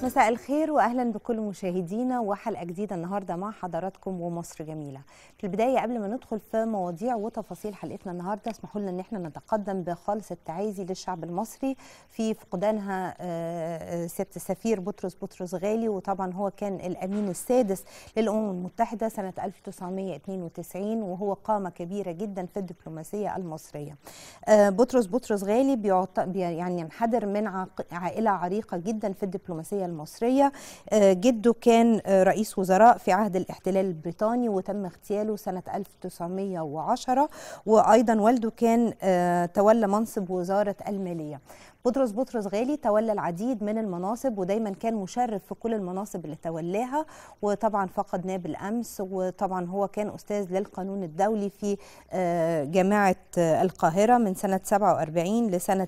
مساء الخير واهلا بكل مشاهدينا وحلقه جديده النهارده مع حضراتكم ومصر جميله. في البدايه قبل ما ندخل في مواضيع وتفاصيل حلقتنا النهارده اسمحوا لنا ان احنا نتقدم بخالص التعازي للشعب المصري في فقدانها سياده السفير بطرس بطرس غالي وطبعا هو كان الامين السادس للامم المتحده سنه 1992 وهو قامه كبيره جدا في الدبلوماسيه المصريه. بطرس بطرس غالي بيعط... يعني ينحدر من عائله عريقه جدا في الدبلوماسيه المصريه جده كان رئيس وزراء في عهد الاحتلال البريطاني وتم اغتياله سنه 1910 وايضا والده كان تولى منصب وزاره الماليه بطرس بطرس غالي تولى العديد من المناصب ودايما كان مشرف في كل المناصب اللي تولاها وطبعا فقدناه بالامس وطبعا هو كان استاذ للقانون الدولي في جامعه القاهره من سنه 47 لسنه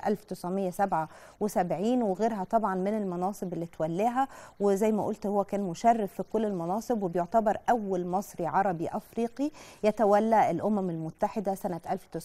1977 وغيرها طبعا من المناصب اللي تولاها وزي ما قلت هو كان مشرف في كل المناصب وبيعتبر اول مصري عربي افريقي يتولى الامم المتحده سنه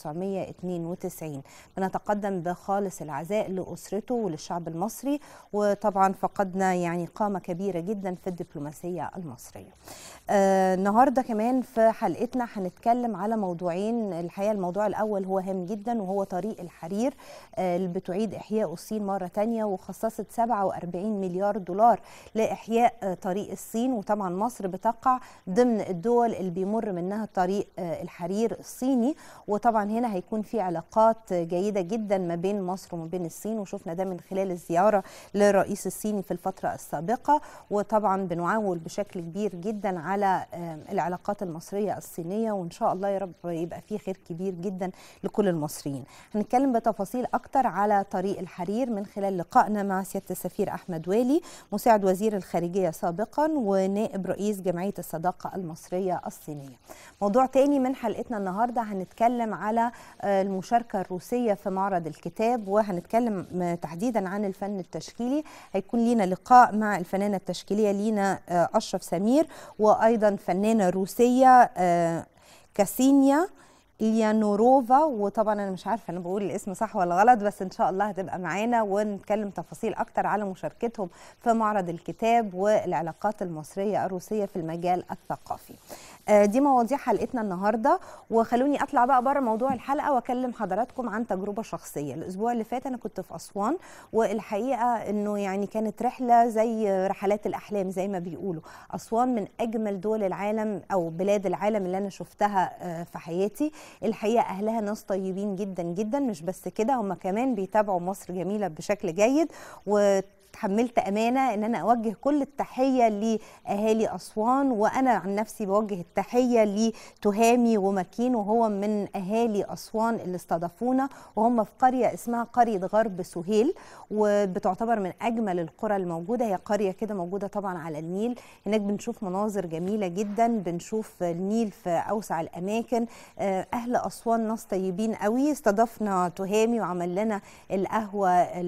1992 بنتقدم بخالص العزاء لأسرته وللشعب المصري وطبعا فقدنا يعني قامة كبيرة جدا في الدبلوماسية المصرية آه النهاردة كمان في حلقتنا هنتكلم على موضوعين الحقيقة الموضوع الأول هو هام جدا وهو طريق الحرير آه اللي بتعيد إحياء الصين مرة تانية وخصصت 47 مليار دولار لإحياء آه طريق الصين وطبعا مصر بتقع ضمن الدول اللي بيمر منها طريق آه الحرير الصيني وطبعا هنا هيكون في علاقات جيدة جدا ما بين مصر وما بين الصين وشفنا ده من خلال الزياره للرئيس الصيني في الفتره السابقه وطبعا بنعول بشكل كبير جدا على العلاقات المصريه الصينيه وان شاء الله يا رب يبقى فيه خير كبير جدا لكل المصريين. هنتكلم بتفاصيل اكتر على طريق الحرير من خلال لقائنا مع سياده السفير احمد والي مساعد وزير الخارجيه سابقا ونائب رئيس جمعيه الصداقه المصريه الصينيه. موضوع تاني من حلقتنا النهارده هنتكلم على المشاركه الروسيه في معرض الكتاب وهنتكلم تحديدا عن الفن التشكيلي هيكون لينا لقاء مع الفنانه التشكيليه لينا اشرف سمير وايضا فنانه روسيه كاسينيا اليانوروفا وطبعا انا مش عارفه انا بقول الاسم صح ولا غلط بس ان شاء الله هتبقى معانا ونتكلم تفاصيل اكتر على مشاركتهم في معرض الكتاب والعلاقات المصريه الروسيه في المجال الثقافي. دي مواضيع حلقتنا النهارده وخلوني اطلع بقى بره موضوع الحلقه واكلم حضراتكم عن تجربه شخصيه الاسبوع اللي فات انا كنت في اسوان والحقيقه انه يعني كانت رحله زي رحلات الاحلام زي ما بيقولوا اسوان من اجمل دول العالم او بلاد العالم اللي انا شفتها في حياتي الحقيقه اهلها ناس طيبين جدا جدا مش بس كده هم كمان بيتابعوا مصر جميله بشكل جيد و تحملت امانه ان انا اوجه كل التحيه لاهالي اسوان وانا عن نفسي بوجه التحيه لتهامي ومكين وهو من اهالي اسوان اللي استضافونا وهم في قريه اسمها قريه غرب سهيل وبتعتبر من اجمل القرى الموجوده هي قريه كده موجوده طبعا على النيل هناك بنشوف مناظر جميله جدا بنشوف النيل في اوسع الاماكن اهل اسوان ناس طيبين قوي استضافنا تهامي وعمل لنا القهوه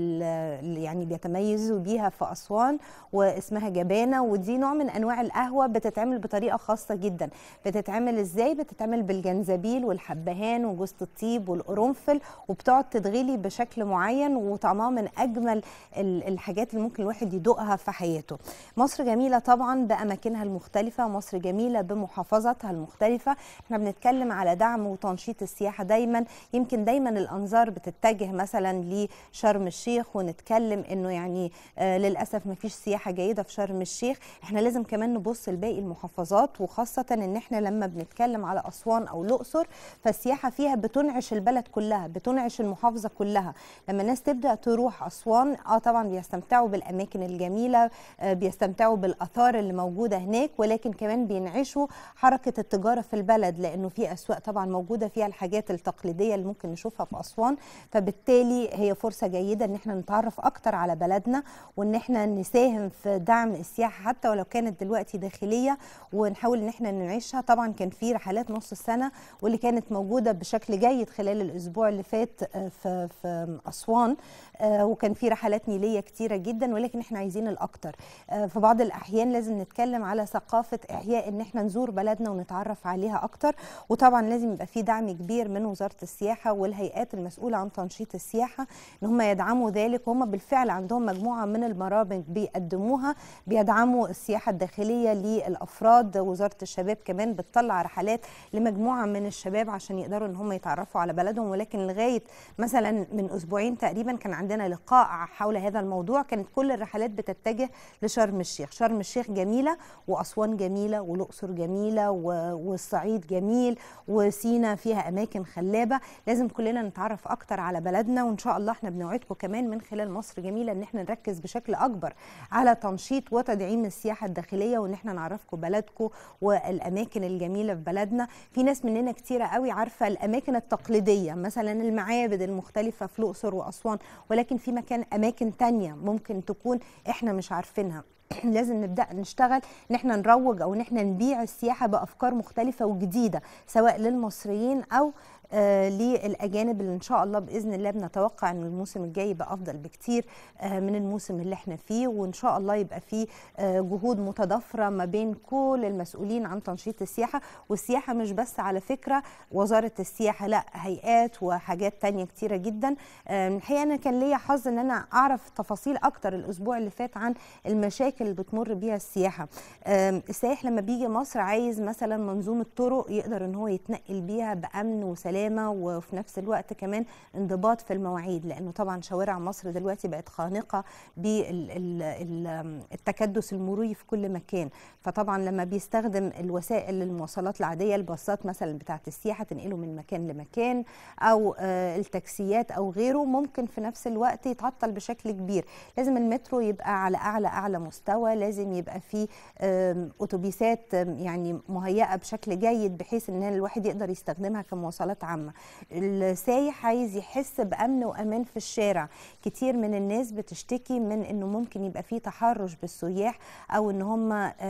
اللي يعني بيتميزوا بيها في أسوان واسمها جبانة ودي نوع من أنواع القهوة بتتعمل بطريقة خاصة جدا بتتعمل إزاي؟ بتتعمل بالجنزبيل والحبهان وجوز الطيب والقرنفل وبتقعد تتغلي بشكل معين وطعمها من أجمل الحاجات اللي ممكن الواحد يدوقها في حياته مصر جميلة طبعا بأماكنها المختلفة مصر جميلة بمحافظاتها المختلفة احنا بنتكلم على دعم وتنشيط السياحة دايما يمكن دايما الأنظار بتتجه مثلا لشرم الشيخ ونتكلم انه يعني آه للاسف ما فيش سياحه جيده في شرم الشيخ احنا لازم كمان نبص لباقي المحافظات وخاصه ان احنا لما بنتكلم على اسوان او الاقصر فالسياحه فيها بتنعش البلد كلها بتنعش المحافظه كلها لما الناس تبدا تروح اسوان اه طبعا بيستمتعوا بالاماكن الجميله آه بيستمتعوا بالاثار اللي موجوده هناك ولكن كمان بينعشوا حركه التجاره في البلد لانه في اسواق طبعا موجوده فيها الحاجات التقليديه اللي ممكن نشوفها في اسوان فبالتالي هي فرصه جيده ان احنا نتعرف اكتر على بلدنا وان احنا نساهم في دعم السياحه حتى ولو كانت دلوقتي داخليه ونحاول ان احنا نعيشها طبعا كان في رحلات نص السنه واللي كانت موجوده بشكل جيد خلال الاسبوع اللي فات في في اسوان وكان في رحلات نيليه كتيره جدا ولكن احنا عايزين الاكتر في بعض الاحيان لازم نتكلم على ثقافه احياء ان احنا نزور بلدنا ونتعرف عليها اكتر وطبعا لازم يبقى في دعم كبير من وزاره السياحه والهيئات المسؤوله عن تنشيط السياحه ان هم يدعموا ذلك وهم بالفعل عندهم مجموعه مجموعه من البرامج بيقدموها بيدعموا السياحه الداخليه للافراد وزاره الشباب كمان بتطلع رحلات لمجموعه من الشباب عشان يقدروا ان هم يتعرفوا على بلدهم ولكن لغايه مثلا من اسبوعين تقريبا كان عندنا لقاء حول هذا الموضوع كانت كل الرحلات بتتجه لشرم الشيخ شرم الشيخ جميله واسوان جميله والاقصر جميله والصعيد جميل وسينا فيها اماكن خلابه لازم كلنا نتعرف اكتر على بلدنا وان شاء الله احنا بنوعدكم كمان من خلال مصر جميله ان احنا نركز بشكل اكبر على تنشيط وتدعيم السياحه الداخليه وان احنا نعرفكم بلدكم والاماكن الجميله في بلدنا في ناس مننا كتيره قوي عارفه الاماكن التقليديه مثلا المعابد المختلفه في الاقصر واسوان ولكن في مكان اماكن تانية ممكن تكون احنا مش عارفينها لازم نبدا نشتغل ان احنا نروج او ان احنا نبيع السياحه بافكار مختلفه وجديده سواء للمصريين او آه للاجانب اللي ان شاء الله باذن الله بنتوقع ان الموسم الجاي يبقى افضل بكتير آه من الموسم اللي احنا فيه وان شاء الله يبقى فيه آه جهود متضافره ما بين كل المسؤولين عن تنشيط السياحه والسياحه مش بس على فكره وزاره السياحه لا هيئات وحاجات تانية كتيره جدا الحقيقه انا كان ليا حظ ان انا اعرف تفاصيل اكتر الاسبوع اللي فات عن المشاكل اللي بتمر بيها السياحه السائح لما بيجي مصر عايز مثلا منظومه طرق يقدر ان هو يتنقل بيها بامن وسلام سلامه وفي نفس الوقت كمان انضباط في المواعيد لانه طبعا شوارع مصر دلوقتي بقت خانقه بالتكدس المروري في كل مكان فطبعا لما بيستخدم الوسائل المواصلات العاديه الباصات مثلا بتاعه السياحه تنقله من مكان لمكان او التاكسيات او غيره ممكن في نفس الوقت يتعطل بشكل كبير لازم المترو يبقى على اعلى اعلى مستوى لازم يبقى فيه اتوبيسات يعني مهيئه بشكل جيد بحيث ان الواحد يقدر يستخدمها كمواصلات عامه السايح عايز يحس بامن وامان في الشارع كتير من الناس بتشتكي من انه ممكن يبقى في تحرش بالسياح او ان هم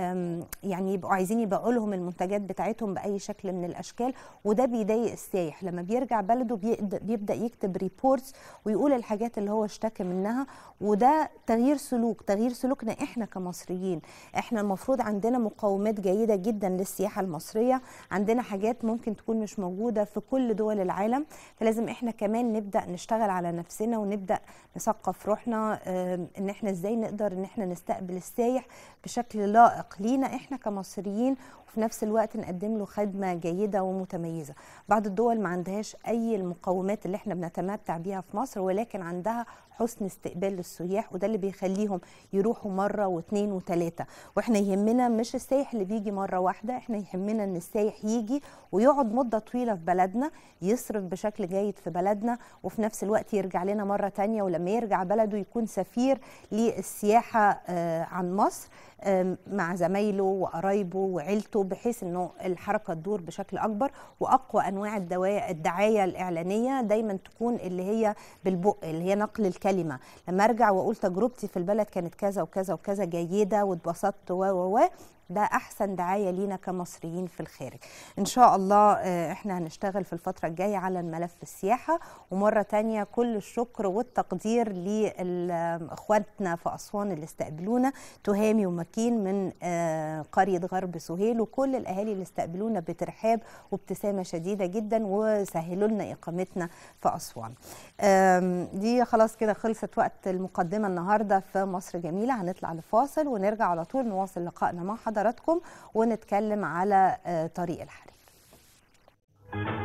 يعني يبقوا عايزين يبيعوا لهم المنتجات بتاعتهم باي شكل من الاشكال وده بيضايق السايح لما بيرجع بلده بيبدا يكتب ريبورتس ويقول الحاجات اللي هو اشتكى منها وده تغيير سلوك تغيير سلوكنا احنا كمصريين احنا المفروض عندنا مقومات جيده جدا للسياحه المصريه عندنا حاجات ممكن تكون مش موجوده في كل دول العالم فلازم احنا كمان نبدا نشتغل على نفسنا ونبدا نثقف روحنا ان احنا ازاي نقدر ان احنا نستقبل السايح بشكل لائق لينا احنا كمصريين وفي نفس الوقت نقدم له خدمه جيده ومتميزه بعض الدول ما عندهاش اي المقومات اللي احنا بنتمتع بيها في مصر ولكن عندها حسن استقبال للسياح وده اللي بيخليهم يروحوا مره واثنين وثلاثه واحنا يهمنا مش السايح اللي بيجي مره واحده احنا يهمنا ان السايح يجي ويقعد مده طويله في بلدنا يصرف بشكل جيد في بلدنا وفي نفس الوقت يرجع لنا مره تانية ولما يرجع بلده يكون سفير للسياحه عن مصر مع زمايله وقرايبه وعيلته بحيث انه الحركه تدور بشكل اكبر واقوى انواع الدعايه الاعلانيه دايما تكون اللي هي بالبق اللي هي نقل الكلمه لما ارجع واقول تجربتي في البلد كانت كذا وكذا وكذا جيده واتبسطت و و و ده احسن دعايه لينا كمصريين في الخارج ان شاء الله احنا هنشتغل في الفتره الجايه على الملف السياحه ومره تانية كل الشكر والتقدير لاخواتنا في اسوان اللي استقبلونا تهامي ومكين من قريه غرب سهيل وكل الاهالي اللي استقبلونا بترحاب وابتسامه شديده جدا وسهلوا لنا اقامتنا في اسوان دي خلاص كده خلصت وقت المقدمه النهارده في مصر جميله هنطلع لفاصل ونرجع على طول نواصل لقائنا مع حضراتكم ونتكلم على طريق الحرير